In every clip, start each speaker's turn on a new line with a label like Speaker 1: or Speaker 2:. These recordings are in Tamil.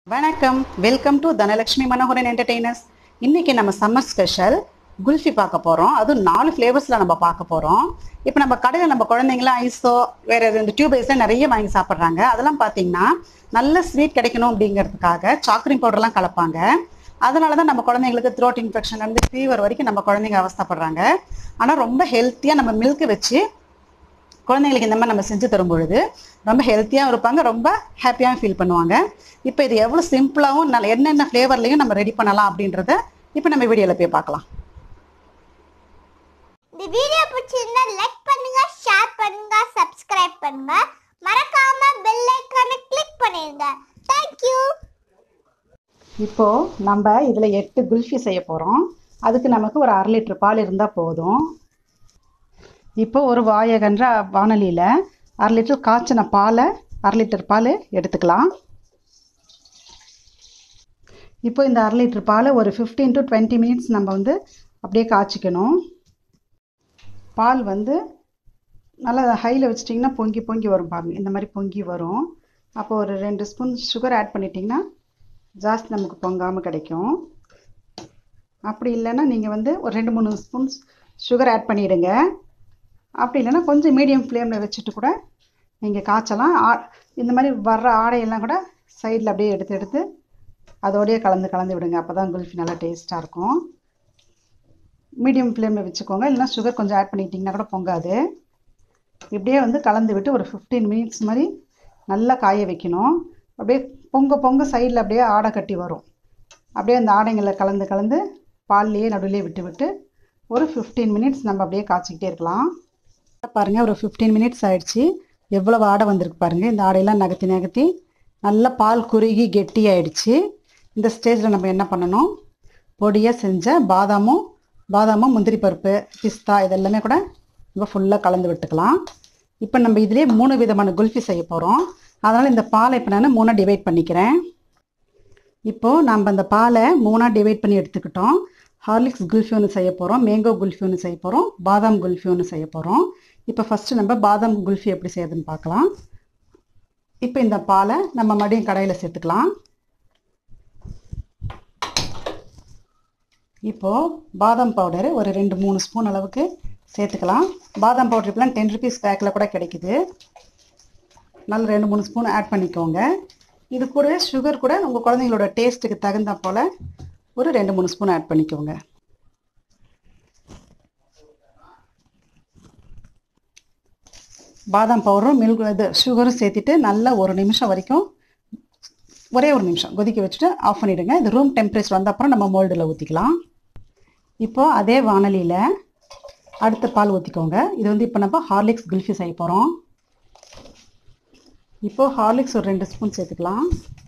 Speaker 1: வணக்கம் welcome to Dhanalakshmi Manoharan entertainers இன்னைக்கு நம்ம சம்மர் ஸ்பெஷல் குல்ஃபி பார்க்க போகிறோம் அதுவும் நாலு ஃப்ளேவர்ஸில் நம்ம பார்க்க போகிறோம் இப்போ நம்ம கடையில் நம்ம குழந்தைங்களாம் ஐஸோ வேறு இந்த டியூப் ஐஸ்லாம் நிறைய வாங்கி சாப்பிட்றாங்க அதெல்லாம் பார்த்தீங்கன்னா நல்ல ஸ்வீட் கிடைக்கணும் அப்படிங்கிறதுக்காக சாக்ரிங் பவுடர்லாம் கலப்பாங்க அதனால தான் நம்ம குழந்தைங்களுக்கு த்ரோட் இன்ஃபெக்ஷன் இருந்து ஃபீவர் வரைக்கும் நம்ம குழந்தைங்க அவஸ்தைப்படுறாங்க ஆனால் ரொம்ப ஹெல்த்தியாக நம்ம மில்க் வச்சு குழந்தைங்களுக்கு இந்த மாதிரி நம்ம செஞ்சு தரும் பொழுது ரொம்ப ஹெல்த்தியாகவும் இருப்பாங்க ரொம்ப ஹாப்பியாகவும் ஃபீல் பண்ணுவாங்க இப்போ இது எவ்வளோ சிம்பிளாகவும் நல்ல என்னென்ன ஃப்ளேவர்லையும் நம்ம ரெடி பண்ணலாம் அப்படின்றத இப்போ நம்ம வீடியோவில் போய் பார்க்கலாம்
Speaker 2: இந்த வீடியோ பிடிச்சிருந்தா லைக் பண்ணுங்க ஷேர் பண்ணுங்க சப்ஸ்கிரைப் பண்ணுங்க மறக்காம பெல் ஐகானை கிளிக் பண்ணிருங்க தேங்க் யூ
Speaker 1: இப்போது நம்ம இதில் எட்டு குல்ஃபி செய்ய போகிறோம் அதுக்கு நமக்கு ஒரு அரை லிட்டர் பால் இருந்தால் போதும் இப்போ ஒரு வாயகன்ற வானலியில் அரை லிட்டர் காய்ச்சின பாலை அரை லிட்டர் பால் எடுத்துக்கலாம் இப்போ இந்த அரை லிட்டர் பாலை ஒரு ஃபிஃப்டீன் டு டுவெண்ட்டி மினிட்ஸ் நம்ம வந்து அப்படியே காய்ச்சிக்கணும் பால் வந்து நல்லா ஹையில் வச்சிட்டிங்கன்னா பொங்கி பொங்கி வரும் பாருங்க இந்த மாதிரி பொங்கி வரும் அப்போ ஒரு ரெண்டு ஸ்பூன் சுகர் ஆட் பண்ணிட்டிங்கன்னா ஜாஸ்தி நமக்கு பொங்காமல் கிடைக்கும் அப்படி இல்லைன்னா நீங்கள் வந்து ஒரு ரெண்டு மூணு ஸ்பூன் சுகர் ஆட் பண்ணிவிடுங்க அப்படி இல்லைன்னா கொஞ்சம் மீடியம் ஃப்ளேமில் வச்சுட்டு கூட நீங்கள் காய்ச்சலாம் ஆ இந்த மாதிரி வர்ற ஆடையெல்லாம் கூட சைடில் அப்படியே எடுத்து எடுத்து அதோடயே கலந்து கலந்து விடுங்க அப்போ தான் குல்ஃபி நல்லா டேஸ்ட்டாக இருக்கும் மீடியம் ஃப்ளேமில் வச்சுக்கோங்க இல்லைன்னா சுகர் கொஞ்சம் ஆட் பண்ணிட்டிங்கன்னா கூட பொங்காது இப்படியே வந்து கலந்து விட்டு ஒரு ஃபிஃப்டீன் மினிட்ஸ் மாதிரி நல்லா காய வைக்கணும் அப்படியே பொங்க பொங்க சைடில் அப்படியே ஆடை கட்டி வரும் அப்படியே அந்த ஆடைங்களை கலந்து கலந்து பால்லையே நடுவிலே விட்டு விட்டு ஒரு ஃபிஃப்டீன் மினிட்ஸ் நம்ம அப்படியே காய்ச்சிக்கிட்டே இருக்கலாம் பாருங்கள் ஒரு ஃபிஃப்டீன் மினிட்ஸ் ஆயிடுச்சு எவ்வளவு ஆடை வந்திருக்கு பாருங்கள் இந்த ஆடையெல்லாம் நகர்த்தி நகர்த்தி நல்லா பால் குறுகி கெட்டி ஆயிடுச்சு இந்த ஸ்டேஜில் நம்ம என்ன பண்ணணும் பொடியாக செஞ்ச பாதாமும் பாதாமும் முந்திரி பருப்பு பிஸ்தா இதெல்லாமே கூட நம்ம ஃபுல்லாக கலந்து விட்டுக்கலாம் இப்போ நம்ம இதுலேயே மூணு விதமான குல்ஃபி செய்ய போகிறோம் அதனால் இந்த பாலை இப்போ நான் மூணாக டிவைட் பண்ணிக்கிறேன் இப்போது நம்ம அந்த பாலை மூணாக டிவைட் பண்ணி எடுத்துக்கிட்டோம் ஹார்லிக்ஸ் குல்ஃபி ஒன்று செய்ய போகிறோம் மேங்கோ குல்ஃபி ஒன்று செய்ய போகிறோம் பாதாம் குல்ஃபி ஒன்று செய்ய போகிறோம் இப்போ ஃபஸ்ட்டு நம்ம பாதாம் குல்ஃபி எப்படி செய்யுதுன்னு பார்க்கலாம் இப்போ இந்த பாலை நம்ம மறுபடியும் கடையில் சேர்த்துக்கலாம் இப்போது பாதாம் பவுடரு ஒரு ரெண்டு மூணு ஸ்பூன் அளவுக்கு சேர்த்துக்கலாம் பாதாம் பவுடர் இப்போலாம் டென் ருபீஸ் பேக்கில் கூட கிடைக்குது நல்ல ரெண்டு மூணு ஸ்பூன் ஆட் பண்ணிக்கோங்க இது கூடவே சுகர் கூட உங்கள் குழந்தைங்களோட டேஸ்ட்டுக்கு தகுந்த போல் ஒரு ரெண்டு மூணு ஸ்பூன் ஆட் பண்ணிக்கோங்க பாதாம் பவுடரும் மில்க் இது சுகரும் சேர்த்துட்டு நல்லா ஒரு நிமிஷம் வரைக்கும் ஒரே ஒரு நிமிஷம் கொதிக்க வச்சுட்டு ஆஃப் பண்ணிவிடுங்க இது ரூம் டெம்பரேச்சர் வந்த அப்புறம் நம்ம மோல்டில் ஊற்றிக்கலாம் இப்போது அதே வானலியில் அடுத்த பால் ஊற்றிக்கோங்க இது வந்து இப்போ நம்ம ஹார்லிக்ஸ் குல்ஃபி செய்ய போகிறோம் இப்போது ஹார்லிக்ஸ் ஒரு ரெண்டு ஸ்பூன் சேர்த்துக்கலாம்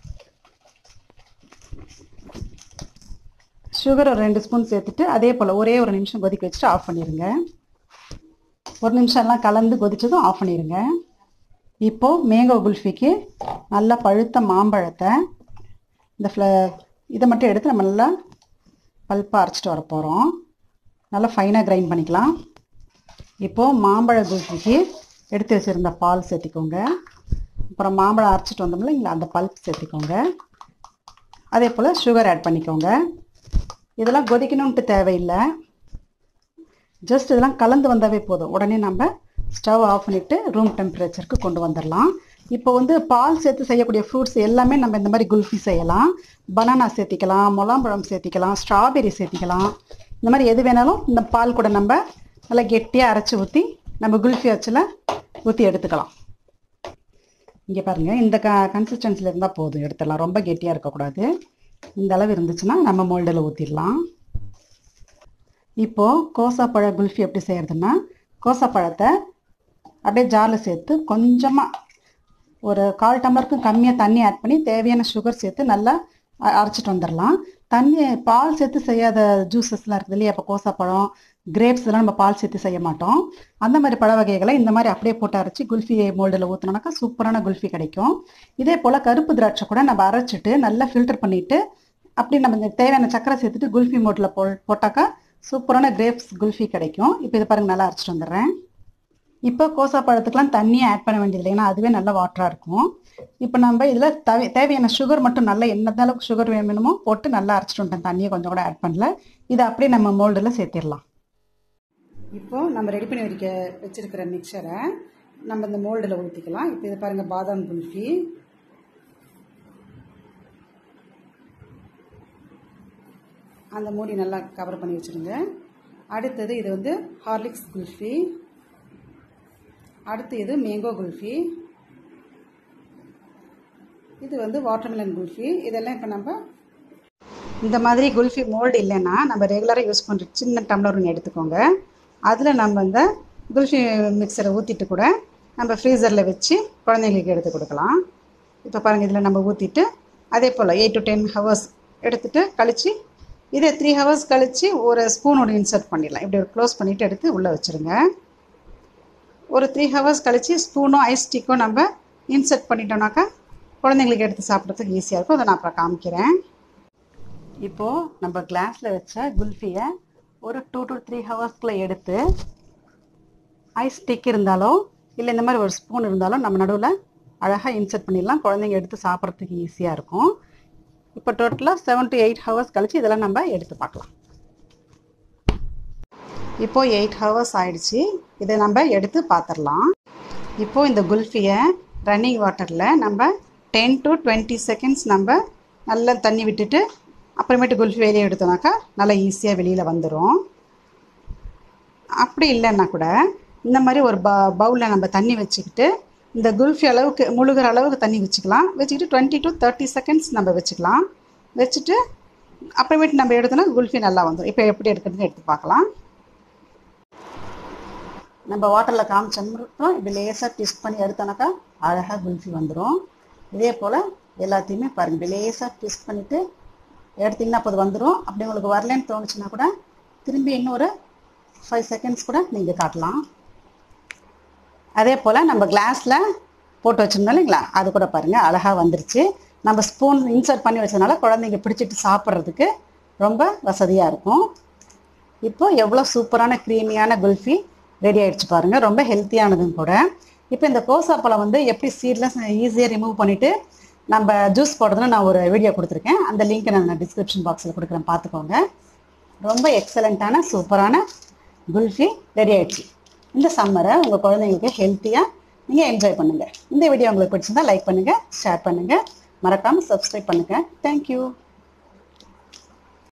Speaker 1: சுகர் ஒரு ரெண்டு ஸ்பூன் சேர்த்துட்டு அதே போல் ஒரே ஒரு நிமிஷம் கொதிக்க வச்சுட்டு ஆஃப் பண்ணிடுங்க ஒரு நிமிஷம் எல்லாம் கலந்து கொதிச்சதும் ஆஃப் பண்ணிடுங்க இப்போது மேங்கோ குல்ஃபிக்கு நல்லா பழுத்த மாம்பழத்தை இந்த ஃப்ள இதை மட்டும் எடுத்து நம்ம நல்லா பல்ப்பாக அரைச்சிட்டு வர போகிறோம் நல்லா ஃபைனாக கிரைண்ட் பண்ணிக்கலாம் இப்போது மாம்பழ குல்ஃபிக்கு எடுத்து வச்சுருந்த பால் சேர்த்திக்கோங்க அப்புறம் மாம்பழம் அரைச்சிட்டு வந்தோம்ல இங்கே அந்த பல்ப் சேர்த்திக்கோங்க அதே போல் சுகர் ஆட் பண்ணிக்கோங்க இதெல்லாம் கொதிக்கணுன்ட்டு தேவையில்லை ஜஸ்ட் இதெல்லாம் கலந்து வந்தாவே போதும் உடனே நம்ம ஸ்டவ் ஆஃப் பண்ணிவிட்டு ரூம் டெம்பரேச்சருக்கு கொண்டு வந்துடலாம் இப்போ வந்து பால் சேர்த்து செய்யக்கூடிய ஃப்ரூட்ஸ் எல்லாமே நம்ம இந்த மாதிரி குல்ஃபி செய்யலாம் பனானா சேர்த்திக்கலாம் முலாம்பழம் சேர்த்திக்கலாம் ஸ்ட்ராபெரி சேர்த்திக்கலாம் இந்த மாதிரி எது வேணாலும் இந்த பால் கூட நம்ம நல்லா கெட்டியாக அரைச்சி ஊற்றி நம்ம குல்ஃபி அச்சில் ஊற்றி எடுத்துக்கலாம் இங்கே பாருங்கள் இந்த க கன்சிஸ்டன்சியில் இருந்தால் போதும் எடுத்துடலாம் ரொம்ப கெட்டியாக இருக்கக்கூடாது இந்த அளவு இருந்துச்சுன்னா நம்ம மோல்டில் ஊற்றிடலாம் இப்போது கோசாப்பழ குல்ஃபி எப்படி செய்கிறதுன்னா கோசாப்பழத்தை அப்படியே ஜாரில் சேர்த்து கொஞ்சமாக ஒரு கால் டம்ளருக்கும் கம்மியாக தண்ணி ஆட் பண்ணி தேவையான சுகர் சேர்த்து நல்லா அ- அரைச்சிட்டு வந்துடலாம் தண்ணி பால் சேர்த்து செய்யாத ஜூஸஸ்லாம் இருக்குது இல்லையா இப்போ கோசாப்பழம் கிரேப்ஸ் எல்லாம் நம்ம பால் சேர்த்து செய்ய மாட்டோம் அந்த மாதிரி பழ வகைகளை இந்த மாதிரி அப்படியே போட்டு அரைச்சி குல்ஃபி மோல்டில் ஊற்றினோம்னாக்கா சூப்பரான குல்ஃபி கிடைக்கும் இதே போல் கருப்பு திராட்சை கூட நம்ம அரைச்சிட்டு நல்லா ஃபில்டர் பண்ணிவிட்டு அப்படி நம்ம இந்த தேவையான சக்கரை சேர்த்துட்டு குல்ஃபி மோட்டில் போ போட்டாக்கா சூப்பரான கிரேப்ஸ் குல்ஃபி கிடைக்கும் இப்போ இது பாருங்க நல்லா அரைச்சிட்டு வந்துடுறேன் இப்போ கோசா பழத்துக்கெலாம் தண்ணியை ஆட் பண்ண வேண்டியதில்லை ஏன்னா அதுவே நல்ல வாட்டராக இருக்கும் இப்போ நம்ம இதில் தவே தேவையான சுகர் மட்டும் நல்லா என்ன அளவுக்கு சுகர் வேணுமோ போட்டு நல்லா அரைச்சிட்டு வந்துட்டேன் தண்ணியை கொஞ்சம் கூட ஆட் பண்ணல இதை அப்படியே நம்ம மோல்டில் சேர்த்திடலாம் இப்போ நம்ம ரெடி பண்ணி வைக்க வச்சிருக்கிற மிக்சரை நம்ம இந்த மோல்டில் ஊற்றிக்கலாம் இப்போ இது பாருங்கள் பாதாம் குல்ஃபி அந்த மூடி நல்லா கவர் பண்ணி வச்சுருங்க அடுத்தது இது வந்து ஹார்லிக்ஸ் குல்ஃபி அடுத்து இது மேங்கோ குல்ஃபி இது வந்து வாட்டர்மெலன் குல்ஃபி இதெல்லாம் இப்போ நம்ம இந்த மாதிரி குல்ஃபி மோல்டு இல்லைன்னா நம்ம ரெகுலராக யூஸ் பண்ணுற சின்ன டம்ளர் ஒன்று எடுத்துக்கோங்க அதில் நம்ம இந்த குல்ஃபி மிக்சரை ஊற்றிட்டு கூட நம்ம ஃப்ரீசரில் வச்சு குழந்தைங்களுக்கு எடுத்து கொடுக்கலாம் இப்போ பாருங்கள் இதில் நம்ம ஊற்றிட்டு அதே போல் எயிட் டு டென் ஹவர்ஸ் எடுத்துகிட்டு கழித்து இதே த்ரீ ஹவர்ஸ் கழித்து ஒரு ஸ்பூனோட இன்சர்ட் பண்ணிடலாம் இப்படி ஒரு க்ளோஸ் பண்ணிவிட்டு எடுத்து உள்ளே வச்சுருங்க ஒரு த்ரீ ஹவர்ஸ் கழித்து ஸ்பூனோ ஐஸ் ஸ்டிக்கோ நம்ம இன்சர்ட் பண்ணிட்டோம்னாக்கா குழந்தைங்களுக்கு எடுத்து சாப்பிட்றதுக்கு ஈஸியாக இருக்கும் அதை நான் அப்புறம் காமிக்கிறேன் இப்போது நம்ம கிளாஸில் வச்ச குல்ஃபியை ஒரு டூ டு த்ரீ ஹவர்ஸ்க்குள்ளே எடுத்து ஐஸ் ஸ்டிக் இருந்தாலோ இல்லை இந்த மாதிரி ஒரு ஸ்பூன் இருந்தாலும் நம்ம நடுவில் அழகாக இன்சர்ட் பண்ணிடலாம் குழந்தைங்க எடுத்து சாப்பிட்றதுக்கு ஈஸியாக இருக்கும் இப்போ டோட்டலாக செவன் டு எயிட் ஹவர்ஸ் கழித்து இதெல்லாம் நம்ம எடுத்து பார்க்கலாம் இப்போது எயிட் ஹவர்ஸ் ஆயிடுச்சு இதை நம்ம எடுத்து பார்த்துடலாம் இப்போது இந்த குல்ஃபியை ரன்னிங் வாட்டரில் நம்ம டென் டு டுவெண்ட்டி செகண்ட்ஸ் நம்ம நல்லா தண்ணி விட்டுட்டு அப்புறமேட்டு குல்ஃபி வெளியே எடுத்தோம்னாக்கா நல்லா ஈஸியாக வெளியில் வந்துடும் அப்படி இல்லைன்னா கூட இந்த மாதிரி ஒரு ப பவுலில் நம்ம தண்ணி வச்சுக்கிட்டு இந்த குல்ஃபி அளவுக்கு முழுகிற அளவுக்கு தண்ணி வச்சுக்கலாம் வச்சுக்கிட்டு டுவெண்ட்டி டு தேர்ட்டி செகண்ட்ஸ் நம்ம வச்சுக்கலாம் வச்சுட்டு அப்புறமேட்டு நம்ம எடுத்தோன்னா குல்ஃபி நல்லா வந்துடும் இப்போ எப்படி எடுக்கிறதுன்னு எடுத்து பார்க்கலாம் நம்ம வாட்டரில் காமிச்ச மட்டும் இப்படி லேசாக ட்விஸ்ட் பண்ணி எடுத்தோன்னாக்கா அழகாக குல்ஃபி வந்துடும் இதே போல் எல்லாத்தையுமே பாருங்கள் இப்படி லேசாக ட்விஸ்ட் பண்ணிவிட்டு எடுத்திங்கன்னா அப்போ அது வந்துடும் அப்படி உங்களுக்கு வரலன்னு தோணுச்சுன்னா கூட திரும்பி இன்னொரு ஃபைவ் செகண்ட்ஸ் கூட நீங்கள் காட்டலாம் அதே போல் நம்ம கிளாஸில் போட்டு வச்சுருந்தோம் இல்லைங்களா அது கூட பாருங்கள் அழகாக வந்துருச்சு நம்ம ஸ்பூன் இன்சர்ட் பண்ணி வச்சதுனால குழந்தைங்க பிடிச்சிட்டு சாப்பிட்றதுக்கு ரொம்ப வசதியாக இருக்கும் இப்போ எவ்வளோ சூப்பரான க்ரீமியான குல்ஃபி ரெடி ஆயிடுச்சு பாருங்கள் ரொம்ப ஹெல்த்தியானதும் கூட இப்போ இந்த கோசா பழம் வந்து எப்படி சீட்லெஸ் ஈஸியாக ரிமூவ் பண்ணிவிட்டு நம்ம ஜூஸ் போடுறதுன்னு நான் ஒரு வீடியோ கொடுத்துருக்கேன் அந்த லிங்க்கை நான் டிஸ்கிரிப்ஷன் பாக்ஸில் கொடுக்குறேன் பார்த்துக்கோங்க ரொம்ப எக்ஸலண்ட்டான சூப்பரான குல்ஃபி ரெடி ஆயிடுச்சு இந்த சம்மரை உங்கள் குழந்தைங்களுக்கு ஹெல்த்தியாக நீங்கள் என்ஜாய் பண்ணுங்கள் இந்த வீடியோ உங்களுக்கு பிடிச்சிருந்தா லைக் பண்ணுங்கள் ஷேர் பண்ணுங்கள் மறக்காமல் சப்ஸ்கிரைப் பண்ணுங்கள் தேங்க்யூ